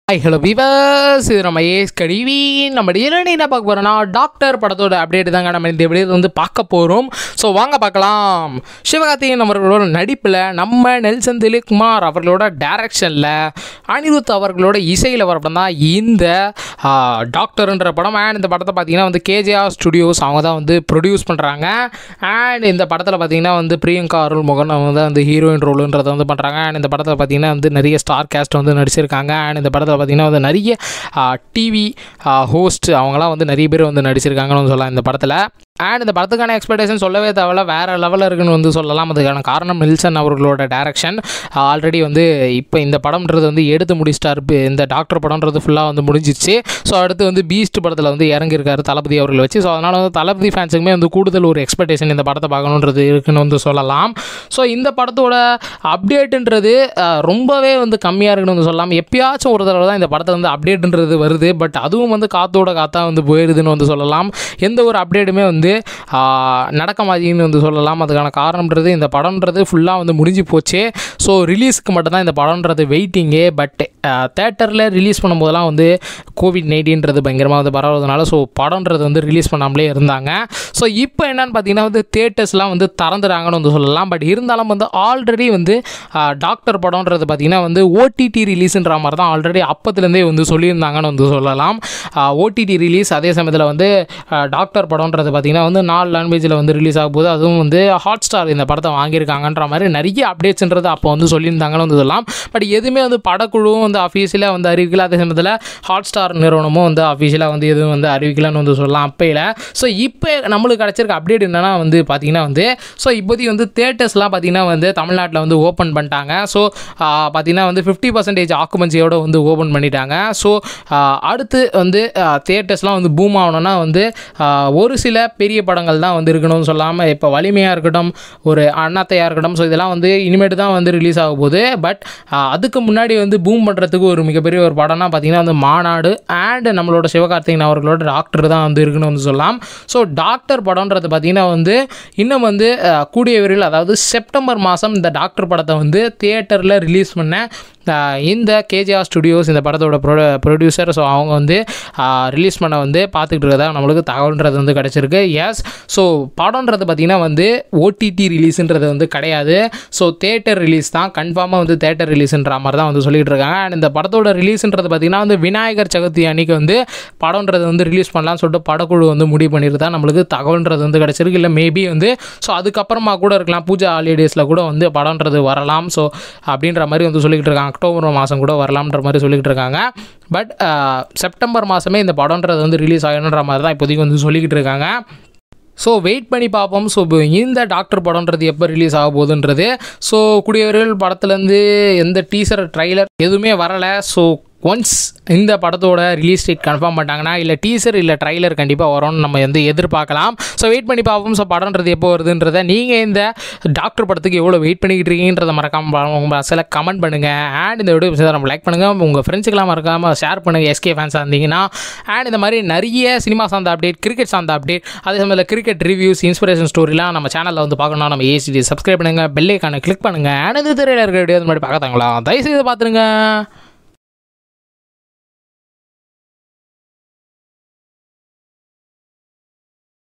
hi hello viewers இது நம்ம ace கடிவி நம்ம டெய்லி என்ன பார்க்க போகிறோம்னா டாக்டர் படத்தோட அப்டேட் தாங்க நம்ம இந்த வீடியோ வந்து பார்க்க போகிறோம் ஸோ வாங்க பார்க்கலாம் சிவகார்த்திகேயன் அவர்களோட நடிப்பில் நம்ம நெல்சன் திலீப்குமார் அவர்களோட டைரக்ஷனில் அனிருத் அவர்களோட இசையில் வரப்படம் தான் இந்த ஆ, டாக்டர்ன்ற படம் அண்ட் இந்த படத்தை பார்த்தீங்கன்னா வந்து கேஜேஆர் ஸ்டுடியோஸ் அவங்க தான் வந்து ப்ரொடியூஸ் பண்ணுறாங்க அண்ட் இந்த படத்தில் பார்த்தீங்கன்னா வந்து பிரியங்கா அருள் மோகன் அவங்க தான் வந்து ஹீரோயின் ரோலுன்றதை வந்து பண்ணுறாங்க அண்ட் இந்த படத்தில் பார்த்தீங்கன்னா வந்து நிறைய ஸ்டார் கேஸ்ட் வந்து நடிச்சிருக்காங்க அண்ட் இந்த படத்தில் பார்த்தீங்கன்னா வந்து நிறைய டிவி ஹோஸ்ட் அவங்களாம் வந்து நிறைய பேர் வந்து நடிச்சிருக்காங்கன்னு சொல்லலாம் இந்த படத்தில் அண்ட் இந்த படத்துக்கான எக்ஸ்பெக்டேஷன் சொல்லவே தேவையில்ல வேறு லெவலில் இருக்குன்னு வந்து சொல்லலாம் அதுக்கான காரணம் நெல்சன் அவர்களோட டைரக்ஷன் ஆல்ரெடி வந்து இப்போ இந்த படம்ன்றது வந்து எடுத்து முடிச்சிட்டாரு இப்ப இந்த டாக்டர் படம்ன்றது ஃபுல்லாக வந்து முடிஞ்சிச்சு ஸோ அடுத்து வந்து பீஸ்ட் படத்தில் வந்து இறங்கியிருக்காரு தளபதி அவர்கள் வச்சு ஸோ அதனால் வந்து தளபதி ஃபேன்ஸுக்குமே வந்து கூடுதல் ஒரு எக்ஸ்பெக்டேஷன் இந்த படத்தை பார்க்கணுன்றது இருக்குன்னு வந்து சொல்லலாம் ஸோ இந்த படத்தோட அப்டேட்டுன்றது அஹ், ரொம்பவே வந்து கம்மியாக இருக்குன்னு வந்து சொல்லலாம் எப்பயாச்சும் ஒரு தடவை தான் இந்த படத்தில் வந்து அப்டேட்டுன்றது வருது பட் அதுவும் வந்து காத்தோட காத்தா வந்து போயிடுதுன்னு வந்து சொல்லலாம் எந்த ஒரு அப்டேட்டுமே வந்து ஆஹ், நடக்க மாதிரின்னு வந்து சொல்லலாம் அதுக்கான காரணம்ன்றது இந்த படம்ன்றது ஃபுல்லாக வந்து முடிஞ்சு போச்சு ஸோ ரிலீஸுக்கு மட்டும்தான் இந்த படம்ன்றது வெயிட்டிங்கே பட் தேட்டரில் ரிலீஸ் பண்ணும்போதெல்லாம் வந்து கோவிட் நைன்டீன்றது பயங்கரமாக வந்து பரவுறதுனால ஸோ படம்ன்றது வந்து ரிலீஸ் பண்ணாமலே இருந்தாங்க ஸோ இப்போ என்னன்னு பார்த்தீங்கன்னா வந்து தேட்டர்ஸ்லாம் வந்து திறந்துறாங்கன்னு வந்து சொல்லலாம் பட் இருந்தாலும் வந்து ஆல்ரெடி வந்து ஆஹ், டாக்டர் படம்ன்றது பார்த்தீங்கன்னா வந்து ஓடிடி ரிலீஸ்ன்ற மாதிரி தான் ஆல்ரெடி அப்பத்துலேருந்தே வந்து சொல்லியிருந்தாங்கன்னு வந்து சொல்லலாம் ஓடிடி ரிலீஸ் அதே சமயத்தில் வந்து ஆஹ், டாக்டர் படம்ன்றது பார்த்தீங்கன்னா வந்து நாலு லாங்குவேஜில் வந்து ரிலீஸ் ஆக போகுது அதுவும் வந்து ஹாட் ஸ்டார் இந்த படத்தை வாங்கியிருக்காங்கன்ற மாதிரி நிறைய அப்டேட்ஸ்ன்றது அப்போ வந்து சொல்லியிருந்தாங்கன்னு வந்து சொல்லலாம் பட் எதுவுமே வந்து படக்குழுவும் வந்து அஃபீஷியலாக வந்து அறிவிக்கல அதே சமயத்தில் ஹாட் ஸ்டார் நிறுவனமும் வந்து அஃபீஷியலாக வந்து எதுவும் வந்து அறிவிக்கலன்னு வந்து சொல்லலாம் அப்பையில் ஸோ இப்போ நம்மளுக்கு கிடச்சிருக்க அப்டேட் என்னன்னா வந்து பார்த்தீங்கன்னா வந்து ஸோ இப்போதைக்கு வந்து தேட்டர்ஸ்லாம் பார்த்தீங்கன்னா வந்து தமிழ்நாட்டில் வந்து ஓப்பன் பண்ணிட்டாங்க ஸோ பார்த்தீங்கன்னா வந்து ஃபிஃப்டி பர்சன்டேஜ் ஆக்குமென்சியோட வந்து ஓப்பன் பண்ணிட்டாங்க ஸோ அடுத்து வந்து தேட்டர்ஸ்லாம் வந்து பூம் ஆகணும்னா வந்து ஆஹ், ஒரு சில பெரிய படங்கள் தான் வந்து இருக்கணும்னு சொல்லாமல் இப்போ வலிமையாக இருக்கட்டும் ஒரு அண்ணாத்தையாக இருக்கட்டும் ஸோ இதெல்லாம் வந்து இனிமேட்டு தான் வந்து ரிலீஸ் ஆக போகுது பட் அதுக்கு முன்னாடி வந்து பூம் பண்ணுறதுக்கு ஒரு மிகப்பெரிய ஒரு படம்னா பார்த்தீங்கன்னா வந்து மாநாடு அண்ட் நம்மளோட சிவகார்த்திகேயன் அவர்களோட டாக்டர் தான் வந்து இருக்குன்னு வந்து சொல்லலாம் ஸோ டாக்டர் படம்ன்றது பார்த்தீங்கன்னா வந்து இன்னும் வந்து அஹ், கூடிய விரைவில் அதாவது செப்டம்பர் மாதம் இந்த டாக்டர் படத்தை வந்து தியேட்டரில் ரிலீஸ் பண்ண அஹ், இந்த கேஜிஆர் ஸ்டுடியோஸ் இந்த படத்தோட ப்ரொ ப்ரொடியூசர் ஸோ அவங்க வந்து ரிலீஸ் பண்ண வந்து பார்த்துக்கிட்டு இருக்கதா நம்மளுக்கு தகவல்ன்றது வந்து கிடச்சிருக்கு எஸ் ஸோ படம்ன்றது பார்த்திங்கன்னா வந்து ஓடிடி ரிலீஸுன்றது வந்து கிடையாது ஸோ தேட்டர் ரிலீஸ் தான் கன்ஃபார்மாக வந்து தேட்டர் ரிலீஸ்ன்ற மாதிரி தான் வந்து சொல்லிட்டு இருக்காங்க அண்ட் இந்த படத்தோட ரிலீஸ்ன்றது பார்த்திங்கன்னா வந்து விநாயகர் சதுர்த்தி அன்னைக்கு வந்து படம்ன்றது வந்து ரிலீஸ் பண்ணலாம்னு சொல்லிட்டு படக்குழு வந்து முடிவு பண்ணியிருந்தா நம்மளுக்கு தகவல்ன்றது வந்து கிடச்சிருக்கு இல்லை மேபி வந்து ஸோ அதுக்கப்புறமா கூட இருக்கலாம் பூஜா ஹாலிடேஸில் கூட வந்து படம்ன்றது வரலாம் ஸோ அப்படின்ற மாதிரி வந்து சொல்லிக்கிட்டு இருக்காங்க அக்டோபர் மாதம் கூட வரலாம்ன்ற மாதிரி சொல்லிக்கிட்டு இருக்காங்க பட் செப்டம்பர் மாதமே இந்த படம்ன்றது வந்து ரிலீஸ் ஆகணுன்ற மாதிரி தான் இப்போதைக்கு வந்து சொல்லிக்கிட்டு இருக்காங்க ஸோ வெயிட் பண்ணி பார்ப்போம் ஸோ இந்த டாக்டர் படம்ன்றது எப்போ ரிலீஸ் ஆக போகுதுன்றது ஸோ குடியவர்கள் படத்துலேருந்து எந்த டீசர் ட்ரைலர் எதுவுமே வரலை ஸோ ஒன்ஸ் இந்த படத்தோட ரிலீஸ் டேட் கன்ஃபார்ம் பண்ணிட்டாங்கன்னா இல்லை டீசர் இல்லை ட்ரைலர் கண்டிப்பாக வரும்னு நம்ம வந்து எதிர்பார்க்கலாம் ஸோ வெயிட் பண்ணி பார்ப்போம் ஸோ படம்ன்றது எப்போ வருதுன்றதை நீங்கள் இந்த டாக்டர் படத்துக்கு எவ்வளோ வெயிட் பண்ணிக்கிட்டு இருக்கீங்கன்றதை மறக்காம உங்கள் சில கமெண்ட் பண்ணுங்கள் அண்ட் இந்த வீடியோ நம்ம லைக் பண்ணுங்கள் உங்கள் ஃப்ரெண்ட்ஸுக்கெல்லாம் மறக்காமல் ஷேர் பண்ணுங்கள் எஸ்கே ஃபேன்ஸாக இருந்தீங்கன்னா அண்ட் இந்த மாதிரி நிறைய சினிமா சார்ந்த அப்டேட் கிரிக்கெட் சார்ந்த அப்டேட் அதே சமயத்தில் கிரிக்கெட் ரிவ்யூஸ் இன்ஸ்பிரேஷன் ஸ்டோரிலாம் நம்ம சேனலில் வந்து பார்க்கணும்னா நம்ம ஏசிடி சப்ஸ்கிரைப் பண்ணுங்கள் பெல்லைக்கான கிளிக் பண்ணுங்கள் அண்ட் இந்த திரையில் இருக்கிற வீடியோ மாதிரி பார்க்கத்தாங்களா தயவுசெய்து பார்த்துருங்க